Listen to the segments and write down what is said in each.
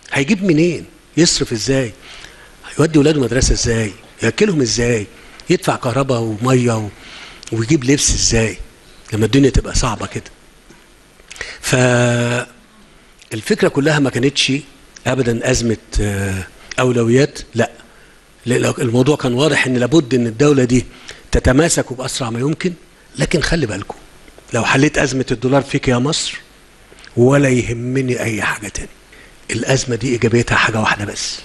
هيجيب منين يصرف ازاي يودي ولاده مدرسه ازاي ياكلهم ازاي يدفع كهرباء وميه و... ويجيب لبس ازاي لما الدنيا تبقى صعبه كده فالفكره كلها ما كانتش ابدا ازمه آه، اولويات لا لا، الموضوع كان واضح ان لابد ان الدوله دي تتماسك باسرع ما يمكن لكن خلي بالكم لو حليت ازمه الدولار فيك يا مصر ولا يهمني اي حاجه تاني الازمه دي ايجابيتها حاجه واحده بس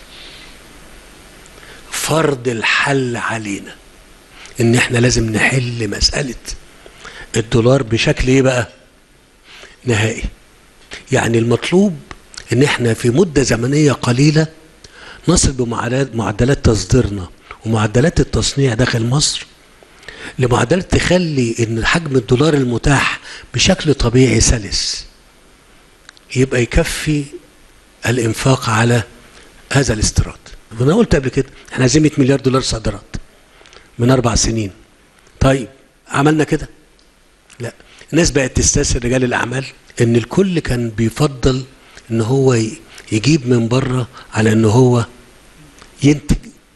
فرض الحل علينا ان احنا لازم نحل مساله الدولار بشكل ايه بقى نهائي يعني المطلوب ان احنا في مده زمنيه قليله نصل بمعدلات معدلات تصديرنا ومعدلات التصنيع داخل مصر لمعدلات تخلي ان حجم الدولار المتاح بشكل طبيعي سلس يبقى يكفي الانفاق على هذا الاستيراد وانا قلت قبل كده احنا عايزين 100 مليار دولار صادرات من اربع سنين طيب عملنا كده لا الناس بقت تستسهل رجال الاعمال ان الكل كان بيفضل ان هو ي- يجيب من بره على ان هو ينتج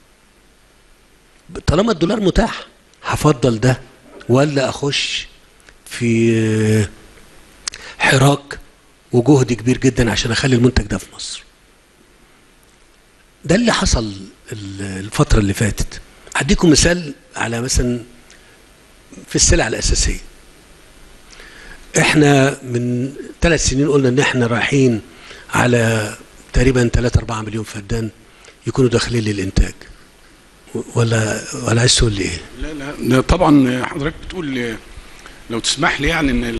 طالما الدولار متاح هفضل ده ولا اخش في حراك وجهد كبير جدا عشان اخلي المنتج ده في مصر ده اللي حصل ال- الفترة اللي فاتت هديكم مثال على مثلا في السلع الأساسية احنا من ثلاث سنين قلنا ان احنا رايحين على تقريبا 3 4 مليون فدان يكونوا داخلين للانتاج ولا ولا عايز تقول لي ايه؟ لا لا ده طبعا حضرتك بتقول لو تسمح لي يعني ان